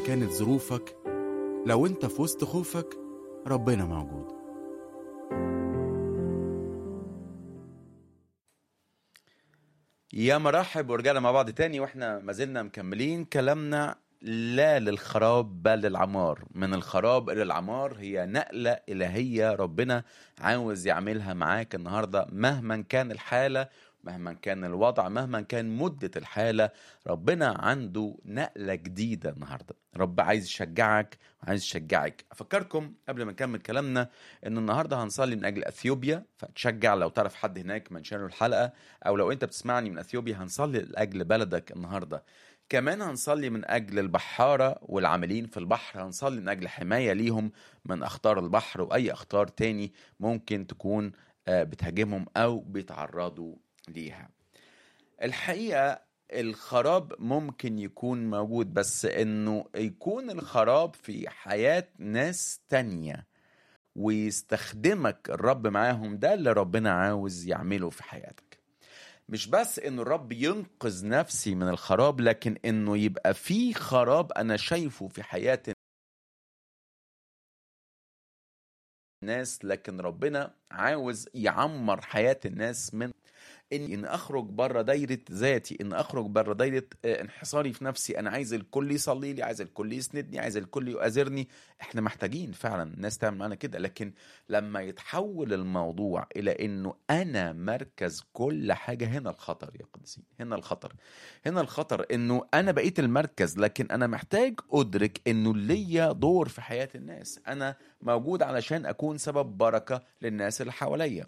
كانت ظروفك لو انت في وسط خوفك ربنا موجود يا مرحب ورجعنا مع بعض تاني واحنا ما زلنا مكملين كلامنا لا للخراب بل للعمار من الخراب الى العمار هي نقلة إلهية ربنا عاوز يعملها معاك النهاردة مهما كان الحالة مهما كان الوضع مهما كان مدة الحالة ربنا عنده نقلة جديدة النهاردة رب عايز يشجعك وعايز يشجعك أفكركم قبل ما نكمل كلامنا إن النهاردة هنصلي من أجل أثيوبيا فتشجع لو تعرف حد هناك منشان له الحلقة أو لو أنت بتسمعني من أثيوبيا هنصلي لأجل بلدك النهاردة كمان هنصلي من أجل البحارة والعاملين في البحر هنصلي من أجل حماية ليهم من أخطار البحر وأي أخطار تاني ممكن تكون آه، بتهاجمهم أو بيتعرضوا ليها الحقيقة الخراب ممكن يكون موجود بس انه يكون الخراب في حياة ناس تانية ويستخدمك الرب معاهم ده اللي ربنا عاوز يعمله في حياتك مش بس انه الرب ينقذ نفسي من الخراب لكن انه يبقى في خراب انا شايفه في حياة الناس لكن ربنا عاوز يعمر حياة الناس من ان ان اخرج بره دايره ذاتي ان اخرج بره دايره آه، انحصاري في نفسي انا عايز الكل يصلي لي عايز الكل يسندني عايز الكل يؤازرني احنا محتاجين فعلا الناس تعمل معانا كده لكن لما يتحول الموضوع الى انه انا مركز كل حاجه هنا الخطر يا قديسين هنا الخطر هنا الخطر انه انا بقيت المركز لكن انا محتاج ادرك انه ليا دور في حياه الناس انا موجود علشان اكون سبب بركه للناس اللي حواليا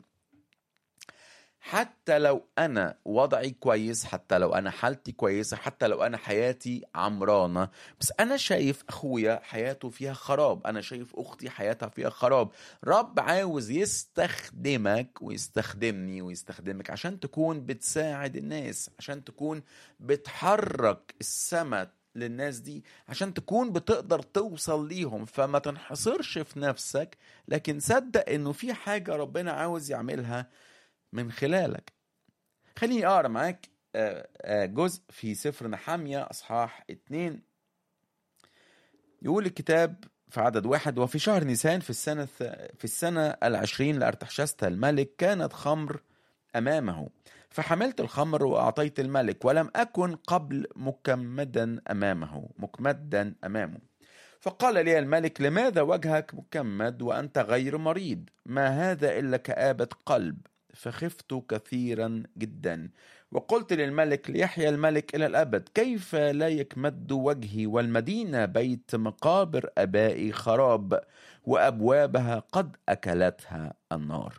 حتى لو انا وضعي كويس حتى لو انا حالتي كويسه حتى لو انا حياتي عمرانه بس انا شايف اخويا حياته فيها خراب انا شايف اختي حياتها فيها خراب رب عاوز يستخدمك ويستخدمني ويستخدمك عشان تكون بتساعد الناس عشان تكون بتحرك السماء للناس دي عشان تكون بتقدر توصل ليهم فما تنحصرش في نفسك لكن صدق انه في حاجه ربنا عاوز يعملها من خلالك خليني اقرا معاك آه، آه، جزء في سفر نحامية اصحاح اتنين يقول الكتاب في عدد واحد وفي شهر نيسان في السنة الث- في السنة العشرين لأرتحشست الملك كانت خمر أمامه فحملت الخمر وأعطيت الملك ولم أكن قبل مكمدا أمامه مكمدا أمامه فقال لي الملك لماذا وجهك مكمد وأنت غير مريض ما هذا إلا كآبة قلب فخفت كثيرا جدا وقلت للملك ليحيى الملك إلى الأبد كيف لا يكمد وجهي والمدينة بيت مقابر أبائي خراب وأبوابها قد أكلتها النار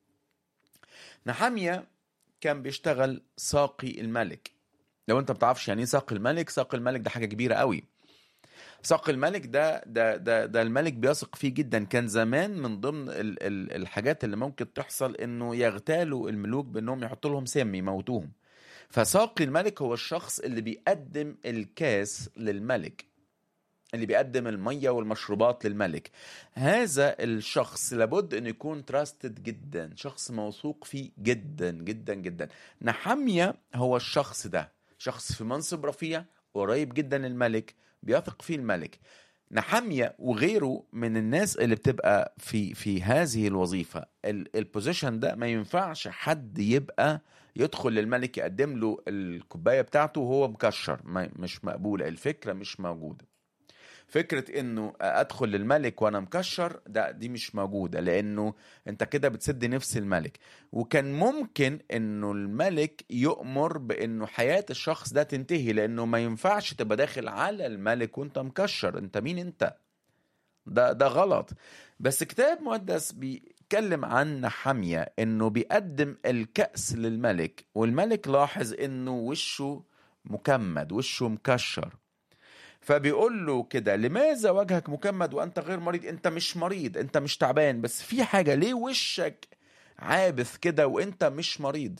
نحمية كان بيشتغل ساقي الملك لو انت بتعرفش يعني ايه ساقي الملك ساقي الملك ده حاجة كبيرة قوي ساق الملك ده ده ده ده الملك بيثق فيه جدا كان زمان من ضمن ال ال الحاجات اللي ممكن تحصل انه يغتالوا الملوك بانهم يحطوا لهم سم يموتوهم فساقي الملك هو الشخص اللي بيقدم الكاس للملك اللي بيقدم المية والمشروبات للملك هذا الشخص لابد انه يكون تراستد جدا شخص موثوق فيه جدا جدا جدا نحمية هو الشخص ده شخص في منصب رفيع قريب جدا للملك بيثق فيه الملك نحمية وغيره من الناس اللي بتبقى في في هذه الوظيفة ال- البوزيشن ده ما ينفعش حد يبقى يدخل للملك يقدم له الكوباية بتاعته وهو مكشر ما مش مقبولة الفكرة مش موجودة فكرة انه ادخل للملك وانا مكشر ده دي مش موجودة لانه انت كده بتسد نفس الملك وكان ممكن انه الملك يؤمر بانه حياة الشخص ده تنتهي لانه ما ينفعش تبقى داخل على الملك وانت مكشر انت مين انت ده ده غلط بس كتاب مقدس بيتكلم عن نحمية انه بيقدم الكأس للملك والملك لاحظ انه وشه مكمد وشه مكشر فبيقول له كده لماذا وجهك مكمد وانت غير مريض انت مش مريض انت مش تعبان بس في حاجة ليه وشك عابث كده وانت مش مريض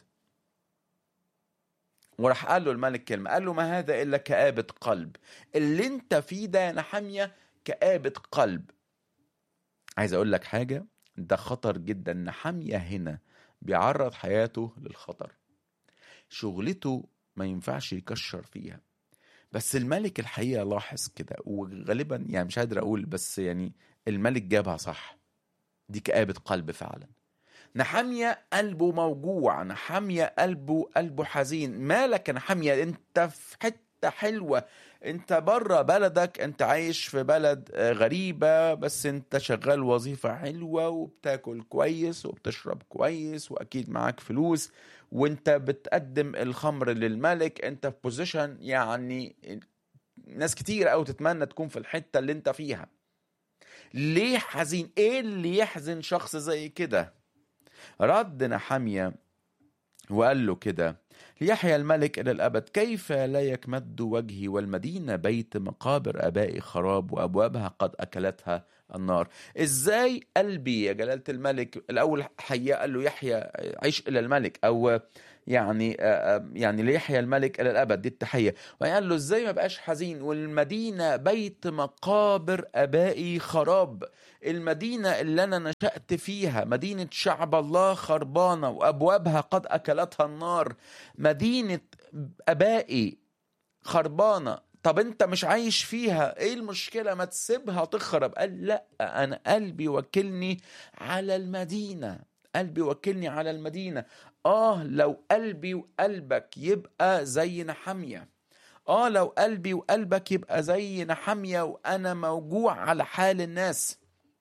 وراح قال له الملك كلمة قال له ما هذا إلا كآبة قلب اللي انت فيه ده يا نحمية كآبة قلب عايز أقول لك حاجة ده خطر جدا نحمية هنا بيعرض حياته للخطر شغلته ما ينفعش يكشر فيها بس الملك الحقيقه لاحظ كده وغالبا يعني مش قادر اقول بس يعني الملك جابها صح دي كآبة قلب فعلا نحمية قلبه موجوع نحمية قلبه قلبه حزين مالك يا نحمية انت في حتة حلوة انت بره بلدك انت عايش في بلد آه، غريبة بس انت شغال وظيفة حلوة وبتاكل كويس وبتشرب كويس واكيد معاك فلوس وانت بتقدم الخمر للملك انت في بوزيشن يعني ناس كتير قوي تتمنى تكون في الحتة اللي انت فيها ليه حزين ايه اللي يحزن شخص زي كده رد نحمية وقال له كده ليحيى الملك إلى الأبد كيف لا يكمد وجهي والمدينة بيت مقابر آبائي خراب وأبوابها قد أكلتها النار إزاي قلبي يا جلالة الملك الأول حيا قال له يحيى عيش إلى الملك أو يعني آه، آه، يعني ليحيى الملك إلى الأبد دي التحية وقال له إزاي ما بقاش حزين والمدينة بيت مقابر آبائي خراب المدينة اللي أنا نشأت فيها مدينة شعب الله خربانة وأبوابها قد أكلتها النار مدينة أبائي خربانة طب انت مش عايش فيها ايه المشكلة ما تسيبها تخرب قال لا انا قلبي وكلني على المدينة قلبي وكلني على المدينة اه لو قلبي وقلبك يبقى زي نحمية اه لو قلبي وقلبك يبقى زي نحمية وانا موجوع على حال الناس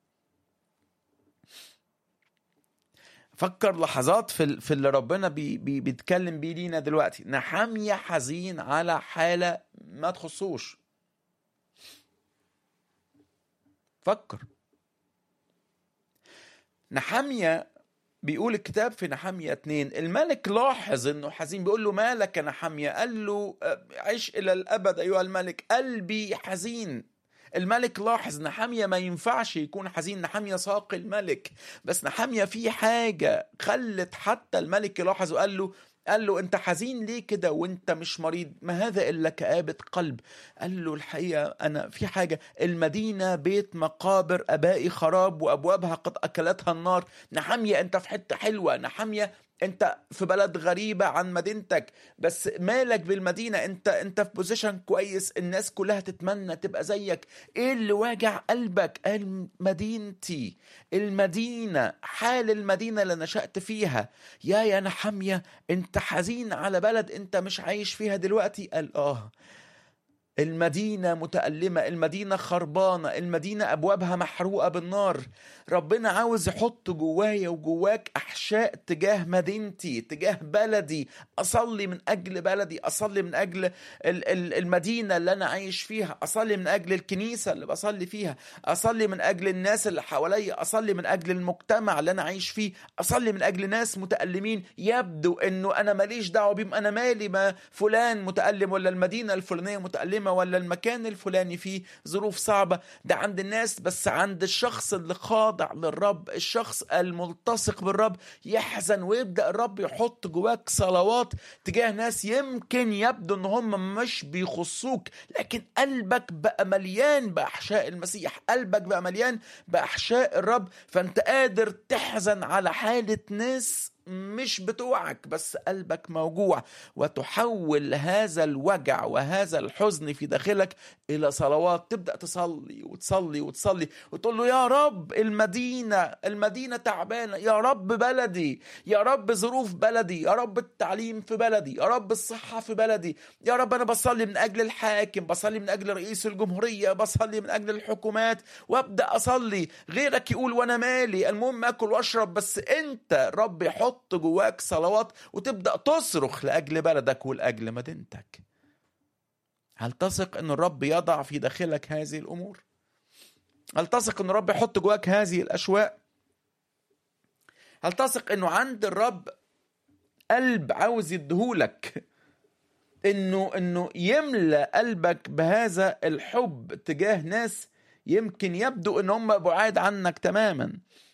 فكر لحظات في ال- في اللي ربنا بي بي بيتكلم بيه لينا دلوقتي نحمية حزين على حالة ما تخصوش فكر نحمية بيقول الكتاب في نحمية اتنين الملك لاحظ انه حزين بيقول له مالك يا نحمية قال له "أه، عش الى الابد ايها الملك قلبي حزين الملك لاحظ نحمية ما ينفعش يكون حزين نحمية ساقي الملك بس نحمية في حاجة خلت حتى الملك يلاحظ وقال له قال له انت حزين ليه كده وانت مش مريض ما هذا الا كآبة قلب قال له الحقيقة انا في حاجة المدينة بيت مقابر ابائي خراب وابوابها قد اكلتها النار نحمية انت في حتة حلوة نحمية انت في بلد غريبة عن مدينتك بس مالك بالمدينة انت انت في بوزيشن كويس الناس كلها تتمنى تبقى زيك ايه اللي واجع قلبك قال مدينتي المدينة حال المدينة اللي نشأت فيها يا يا نحمية انت حزين على بلد انت مش عايش فيها دلوقتي قال اه المدينة متألمة المدينة خربانة المدينة أبوابها محروقة بالنار ربنا عاوز يحط جوايا وجواك أحشاء تجاه مدينتي تجاه بلدي أصلي من أجل بلدي أصلي من أجل ال- ال- المدينة اللي أنا عايش فيها أصلي من أجل الكنيسة اللي بصلي فيها أصلي من أجل الناس اللي حواليا أصلي من أجل المجتمع اللي أنا عايش فيه أصلي من أجل ناس متألمين يبدو أنه أنا ماليش دعوة بيهم أنا مالي ما فلان متألم ولا المدينة الفلانية متألمة ولا المكان الفلاني فيه ظروف صعبة ده عند الناس بس عند الشخص اللي خاضع للرب الشخص الملتصق بالرب يحزن ويبدأ الرب يحط جواك صلوات تجاه ناس يمكن يبدو ان هم مش بيخصوك لكن قلبك بقى مليان بأحشاء المسيح قلبك بقى مليان بأحشاء الرب فانت قادر تحزن على حالة ناس مش بتوعك بس قلبك موجوع وتحول هذا الوجع وهذا الحزن في داخلك الى صلوات تبدا تصلي وتصلي وتصلي وتقول له يا رب المدينه المدينه تعبانه يا رب بلدي يا رب ظروف بلدي يا رب التعليم في بلدي يا رب الصحه في بلدي يا رب انا بصلي من اجل الحاكم بصلي من اجل رئيس الجمهوريه بصلي من اجل الحكومات وابدا اصلي غيرك يقول وانا مالي المهم اكل واشرب بس انت رب يحط جواك صلوات وتبدا تصرخ لاجل بلدك ولاجل مدينتك هل تثق ان الرب يضع في داخلك هذه الامور هل تثق ان الرب يحط جواك هذه الاشواق هل تثق انه عند الرب قلب عاوز يديهولك انه انه يملى قلبك بهذا الحب تجاه ناس يمكن يبدو ان هم بعاد عنك تماما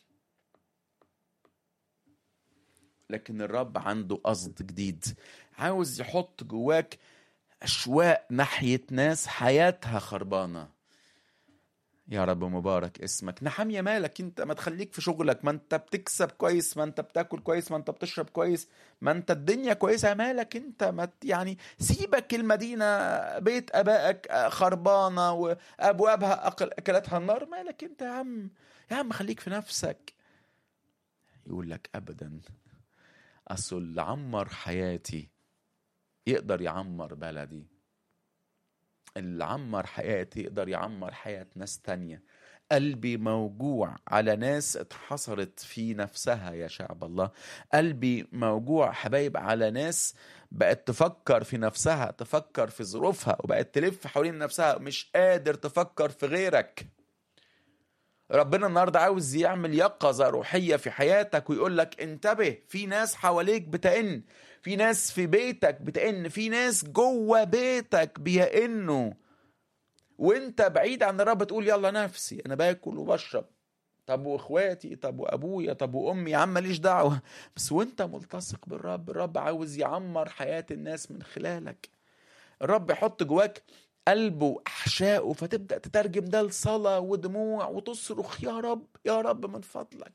لكن الرب عنده قصد جديد عاوز يحط جواك أشواق ناحية ناس حياتها خربانة يا رب مبارك اسمك نحمية مالك انت ما تخليك في شغلك ما انت بتكسب كويس ما انت بتاكل كويس ما انت بتشرب كويس ما انت الدنيا كويسة مالك انت ما ت- يعني سيبك المدينة بيت ابائك خربانة وابوابها أقل اكلتها النار مالك انت يا عم يا عم خليك في نفسك يقول لك ابدا اصل اللي عمر حياتي يقدر يعمر بلدي اللي عمر حياتي يقدر يعمر حياة ناس تانية قلبي موجوع على ناس اتحصرت في نفسها يا شعب الله قلبي موجوع حبايب على ناس بقت تفكر في نفسها تفكر في ظروفها وبقت تلف حوالين نفسها مش قادر تفكر في غيرك ربنا النهارده عاوز يعمل يقظة روحية في حياتك ويقول لك انتبه في ناس حواليك بتئن في ناس في بيتك بتئن في ناس جوه بيتك بيئنوا وانت بعيد عن الرب تقول يلا نفسي انا باكل وبشرب طب واخواتي طب وابويا طب وامي يا عم ماليش دعوه بس وانت ملتصق بالرب الرب عاوز يعمر حياه الناس من خلالك الرب يحط جواك قلبه احشائه فتبدا تترجم ده لصلاه ودموع وتصرخ يا رب يا رب من فضلك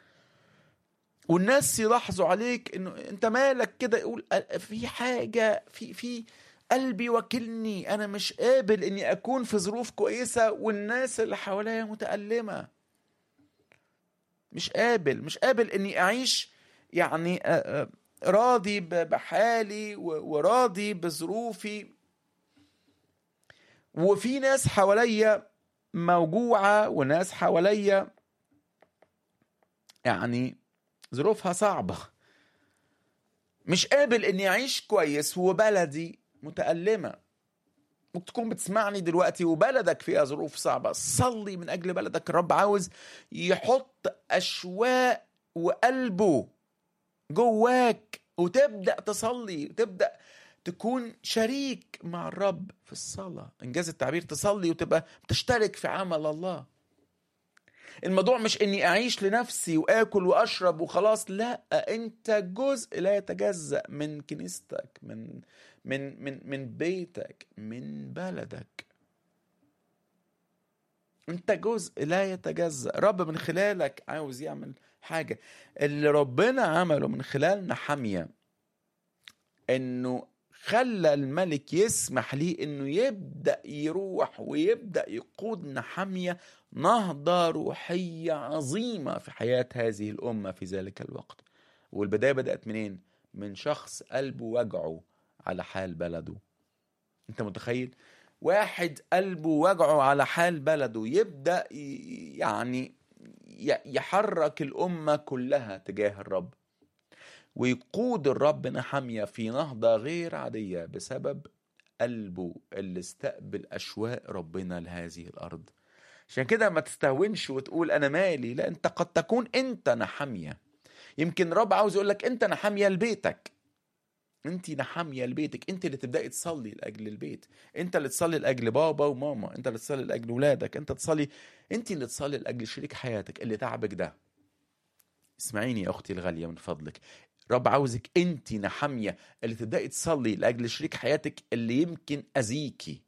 والناس يلاحظوا عليك انه انت مالك كده يقول أ- في حاجه في في قلبي وكلني انا مش قابل اني اكون في ظروف كويسه والناس اللي حواليا متالمه مش قابل مش قابل اني اعيش يعني آه، آه، راضي ب- بحالي و- وراضي بظروفي وفي ناس حواليا موجوعه وناس حواليا يعني ظروفها صعبه مش قابل اني اعيش كويس وبلدي متألمة ممكن تكون بتسمعني دلوقتي وبلدك فيها ظروف صعبة صلي من أجل بلدك الرب عاوز يحط أشواق وقلبه جواك وتبدأ تصلي وتبدأ تكون شريك مع الرب في الصلاة إنجاز التعبير تصلي وتبقى بتشترك في عمل الله الموضوع مش اني اعيش لنفسي واكل واشرب وخلاص لا انت جزء لا يتجزأ من كنيستك من من من من بيتك من بلدك انت جزء لا يتجزأ رب من خلالك عاوز يعمل حاجة اللي ربنا عمله من خلال نحمية انه خلى الملك يسمح ليه انه يبدأ يروح ويبدأ يقود نحمية نهضة روحية عظيمة في حياة هذه الأمة في ذلك الوقت والبداية بدأت منين؟ من شخص قلبه وجعه على حال بلده انت متخيل؟ واحد قلبه وجعه على حال بلده يبدأ ي- يعني ي- يحرك الأمة كلها تجاه الرب ويقود الرب نحمية في نهضة غير عادية بسبب قلبه اللي استقبل أشواق ربنا لهذه الأرض عشان كده ما تستهونش وتقول أنا مالي لا أنت قد تكون أنت نحمية يمكن الرب عاوز يقول لك أنت نحمية لبيتك انت نحاميه لبيتك انت اللي تبداي تصلي لاجل البيت انت اللي تصلي لاجل بابا وماما انت اللي تصلي لاجل ولادك انت تصلي انت اللي تصلي لاجل شريك حياتك اللي تعبك ده اسمعيني يا اختي الغاليه من فضلك رب عاوزك انت نحاميه اللي تبداي تصلي لاجل شريك حياتك اللي يمكن اذيكي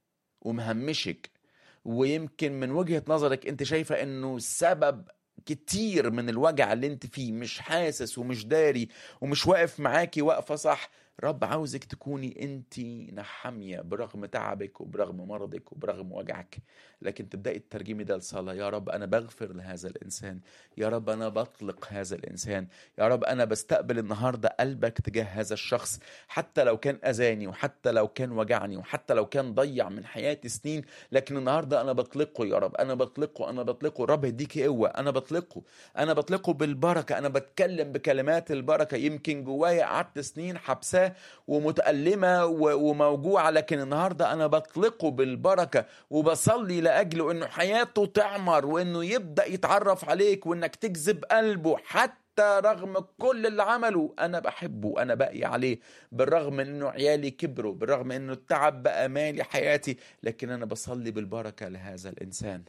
ومهمشك ويمكن من وجهه نظرك انت شايفه انه سبب كتير من الوجع اللي انت فيه مش حاسس ومش داري ومش واقف معاكي واقفه صح رب عاوزك تكوني انت نحاميه برغم تعبك وبرغم مرضك وبرغم وجعك لكن تبداي تترجمي ده لصلاه يا رب انا بغفر لهذا الانسان يا رب انا بطلق هذا الانسان يا رب انا بستقبل النهارده قلبك تجاه هذا الشخص حتى لو كان اذاني وحتى لو كان وجعني وحتى لو كان ضيع من حياتي سنين لكن النهارده انا بطلقه يا رب انا بطلقه انا بطلقه رب يديكي قوه انا بطلقه انا بطلقه بالبركه انا بتكلم بكلمات البركه يمكن جوايا قعدت سنين حبساه ومتألمة و- وموجوعة لكن النهاردة أنا بطلقه بالبركة وبصلي لأجله إنه حياته تعمر وإنه يبدأ يتعرف عليك وإنك تجذب قلبه حتى رغم كل اللي عمله أنا بحبه أنا باقي عليه بالرغم من إنه عيالي كبروا بالرغم إنه التعب بقى مالي حياتي لكن أنا بصلي بالبركة لهذا الإنسان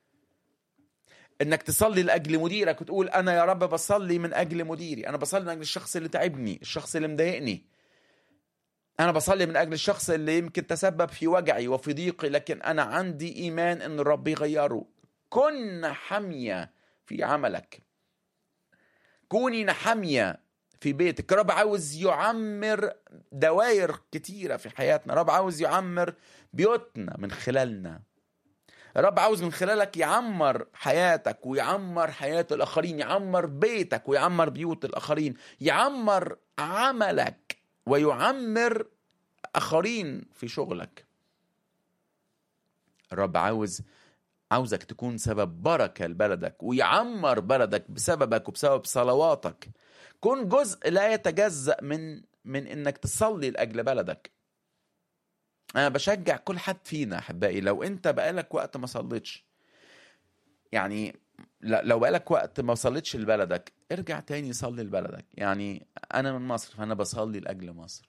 انك تصلي لاجل مديرك وتقول انا يا رب بصلي من اجل مديري انا بصلي من اجل الشخص اللي تعبني الشخص اللي مضايقني أنا بصلي من أجل الشخص اللي يمكن تسبب في وجعي وفي ضيقي لكن أنا عندي إيمان إن الرب يغيره كن حامية في عملك كوني نحامية في بيتك رب عاوز يعمر دوائر كتيرة في حياتنا رب عاوز يعمر بيوتنا من خلالنا رب عاوز من خلالك يعمر حياتك ويعمر حياة الآخرين يعمر بيتك ويعمر بيوت الآخرين يعمر عملك ويعمر آخرين في شغلك الرب عاوز عاوزك تكون سبب بركة لبلدك ويعمر بلدك بسببك وبسبب صلواتك كن جزء لا يتجزأ من من انك تصلي لاجل بلدك انا بشجع كل حد فينا احبائي لو انت بقالك وقت ما صليتش يعني ل- لو بقالك وقت ما صليتش لبلدك ارجع تاني صلي لبلدك يعني انا من مصر فانا بصلي لاجل مصر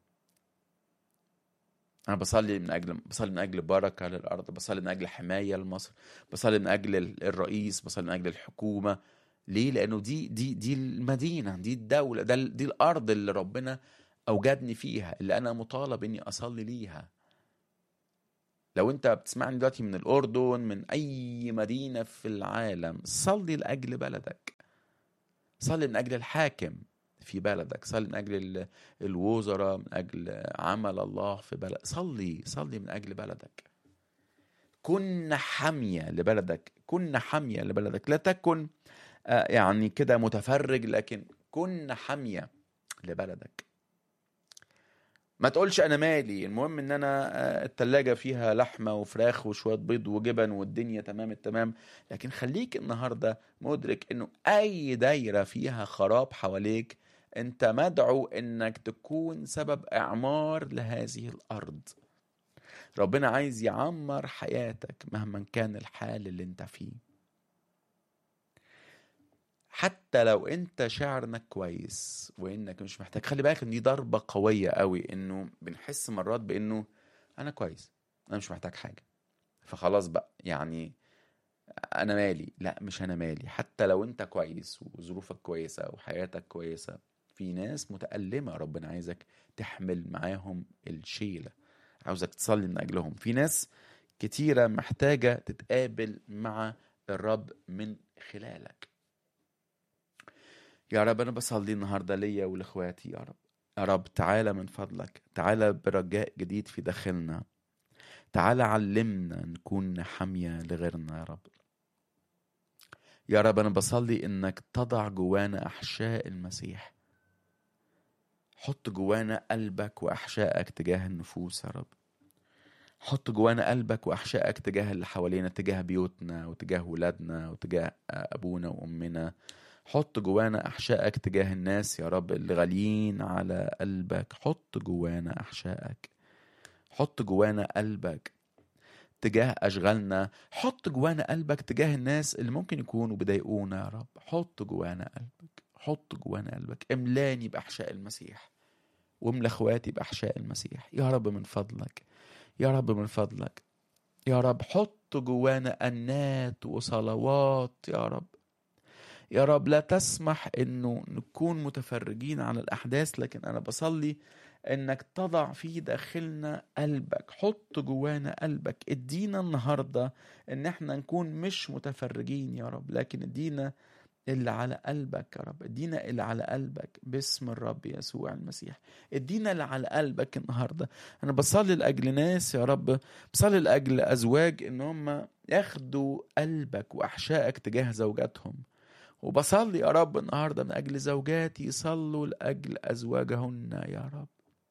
انا بصلي من اجل بصلي من اجل بركه للارض بصلي من اجل حمايه لمصر بصلي من اجل ال- الرئيس بصلي من اجل الحكومه ليه لانه دي دي دي المدينه دي الدوله ده ال- دي الارض اللي ربنا اوجدني فيها اللي انا مطالب اني اصلي ليها لو انت بتسمعني دلوقتي من الاردن من اي مدينه في العالم صلي لاجل بلدك صلي من اجل الحاكم في بلدك صلي من اجل ال- الوزراء من اجل عمل الله في بلد صلي صلي من اجل بلدك كن حاميه لبلدك كن حاميه لبلدك لا تكن آه، يعني كده متفرج لكن كن حاميه لبلدك ما تقولش انا مالي المهم ان انا آه، التلاجة فيها لحمة وفراخ وشوية بيض وجبن والدنيا تمام التمام لكن خليك النهاردة مدرك انه اي دايرة فيها خراب حواليك انت مدعو انك تكون سبب اعمار لهذه الارض ربنا عايز يعمر حياتك مهما كان الحال اللي انت فيه حتى لو انت شاعر انك كويس وانك مش محتاج خلي بالك ان دي ضربة قوية قوي انه بنحس مرات بانه انا كويس انا مش محتاج حاجة فخلاص بقى يعني انا مالي لا مش انا مالي حتى لو انت كويس وظروفك كويسة وحياتك كويسة في ناس متألمة ربنا عايزك تحمل معاهم الشيلة عاوزك تصلي من اجلهم في ناس كتيرة محتاجة تتقابل مع الرب من خلالك يا رب انا بصلي النهارده ليا ولاخواتي يا رب يا رب تعالى من فضلك تعالى برجاء جديد في داخلنا تعالى علمنا نكون حامية لغيرنا يا رب يا رب انا بصلي انك تضع جوانا احشاء المسيح حط جوانا قلبك واحشائك تجاه النفوس يا رب حط جوانا قلبك واحشائك تجاه اللي حوالينا تجاه بيوتنا وتجاه ولادنا وتجاه ابونا وامنا حط جوانا احشائك تجاه الناس يا رب اللي غاليين على قلبك حط جوانا احشائك حط جوانا قلبك تجاه اشغالنا حط جوانا قلبك تجاه الناس اللي ممكن يكونوا بيضايقونا يا رب حط جوانا قلبك حط جوانا قلبك املاني باحشاء المسيح واملى اخواتي باحشاء المسيح يا رب من فضلك يا رب من فضلك يا رب حط جوانا انات وصلوات يا رب يا رب لا تسمح انه نكون متفرجين على الاحداث لكن انا بصلي انك تضع في داخلنا قلبك حط جوانا قلبك ادينا النهارده ان احنا نكون مش متفرجين يا رب لكن ادينا اللي على قلبك يا رب ادينا اللي على قلبك باسم الرب يسوع المسيح ادينا اللي على قلبك النهارده انا بصلي لاجل ناس يا رب بصلي لاجل ازواج ان هم ياخدوا قلبك واحشائك تجاه زوجاتهم وبصلي يا رب النهارده من اجل زوجاتي يصلوا لاجل ازواجهن يا رب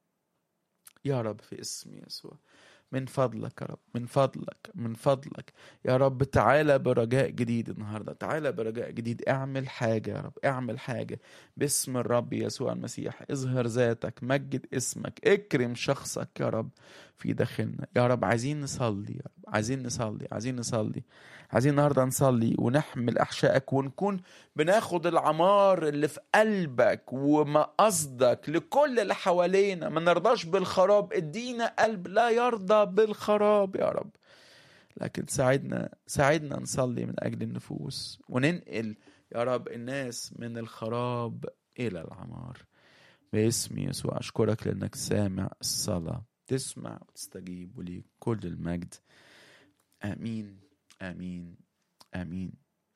يا رب في اسم يسوع من فضلك يا رب من فضلك من فضلك يا رب تعالى برجاء جديد النهارده تعالى برجاء جديد اعمل حاجه يا رب اعمل حاجه باسم الرب يسوع المسيح اظهر ذاتك مجد اسمك اكرم شخصك يا رب في داخلنا يا رب عايزين نصلي يا رب عايزين نصلي عايزين نصلي عايزين النهارده نصلي ونحمل احشائك ونكون بناخد العمار اللي في قلبك ومقصدك لكل اللي حوالينا ما نرضاش بالخراب ادينا قلب لا يرضى بالخراب يا رب لكن ساعدنا ساعدنا نصلي من اجل النفوس وننقل يا رب الناس من الخراب الى العمار باسم يسوع أشكرك لأنك سامع الصلاة تسمع وتستجيب وليك كل المجد آمين آمين آمين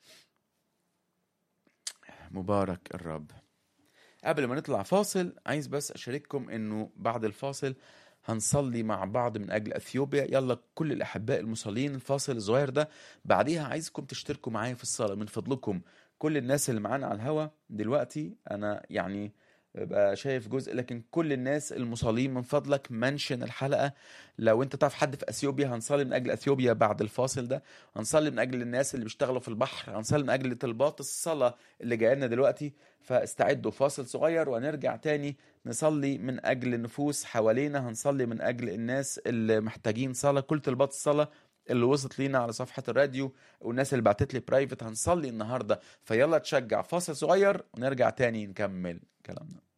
مبارك الرب قبل ما نطلع فاصل عايز بس أشارككم أنه بعد الفاصل هنصلي مع بعض من أجل أثيوبيا يلا كل الأحباء المصلين الفاصل الصغير ده بعديها عايزكم تشتركوا معايا في الصلاة من فضلكم كل الناس اللي معانا على الهوا دلوقتي أنا يعني ببقى شايف جزء لكن كل الناس المصلين من فضلك منشن الحلقة لو انت تعرف حد في اثيوبيا هنصلي من اجل اثيوبيا بعد الفاصل ده هنصلي من اجل الناس اللي بيشتغلوا في البحر هنصلي من اجل طلبات الصلاة اللي جايه لنا دلوقتي فاستعدوا فاصل صغير ونرجع تاني نصلي من اجل النفوس حوالينا هنصلي من اجل الناس اللي محتاجين صلاة كل طلبات الصلاة اللي وصلت لينا على صفحة الراديو والناس اللي بعتت لي برايفت هنصلي النهارده فيلا تشجع فاصل صغير ونرجع تاني نكمل كلامنا